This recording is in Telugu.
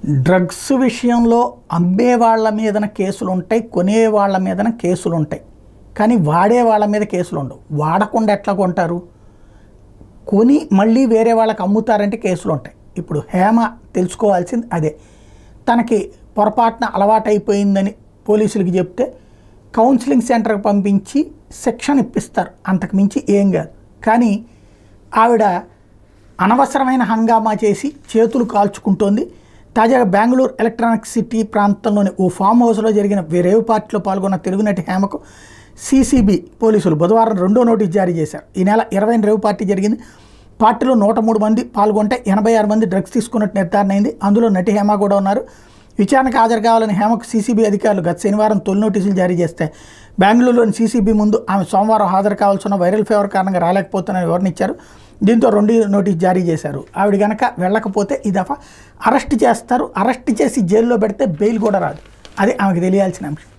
డ్రగ్స్ విషయంలో అమ్మే వాళ్ళ మీదన కేసులు ఉంటాయి కొనే వాళ్ళ మీదన కేసులు ఉంటాయి కానీ వాడే వాళ్ళ మీద కేసులు ఉండవు వాడకుండా ఎట్లా కొంటారు కొని మళ్ళీ వేరే వాళ్ళకి అమ్ముతారంటే కేసులు ఉంటాయి ఇప్పుడు హేమ తెలుసుకోవాల్సింది అదే తనకి పొరపాటున అలవాటైపోయిందని పోలీసులకి చెప్తే కౌన్సిలింగ్ సెంటర్కి పంపించి శిక్షణ ఇప్పిస్తారు అంతకు మించి ఏం కాదు కానీ ఆవిడ అనవసరమైన హంగామా చేసి చేతులు కాల్చుకుంటోంది తాజాగా బెంగళూరు ఎలక్ట్రానిక్ సిటీ ప్రాంతంలోని ఓ ఫామ్ హౌస్లో జరిగిన రేవ్ పార్టీలో పాల్గొన్న తెలుగు నటి హేమకు సీసీబీ పోలీసులు బుధవారం రెండో నోటీస్ జారీ చేశారు ఈ నెల ఇరవై రేవ్ పార్టీ జరిగింది పార్టీలో నూట మూడు మంది పాల్గొంటే ఎనభై ఆరు మంది డ్రగ్స్ తీసుకున్నట్టు నిర్ధారణ అయింది అందులో నటి హేమ కూడా ఉన్నారు విచారణకు హాజరు కావాలని హేమకు సీసీబీ అధికారులు గత శనివారం తొలి నోటీసులు జారీ చేస్తే బెంగళూరులోని సీసీబీ ముందు ఆమె సోమవారం హాజరు కావాల్సిన వైరల్ ఫీవర్ కారణంగా రాలేకపోతున్నారని వివరణిచ్చారు దీంతో రెండు నోటీస్ జారీ చేశారు ఆవిడ గనక వెళ్ళకపోతే ఈ దఫా అరెస్ట్ చేస్తారు అరెస్ట్ చేసి జైల్లో పెడితే బెయిల్ కూడా రాదు అది ఆమెకు తెలియాల్సిన అంశం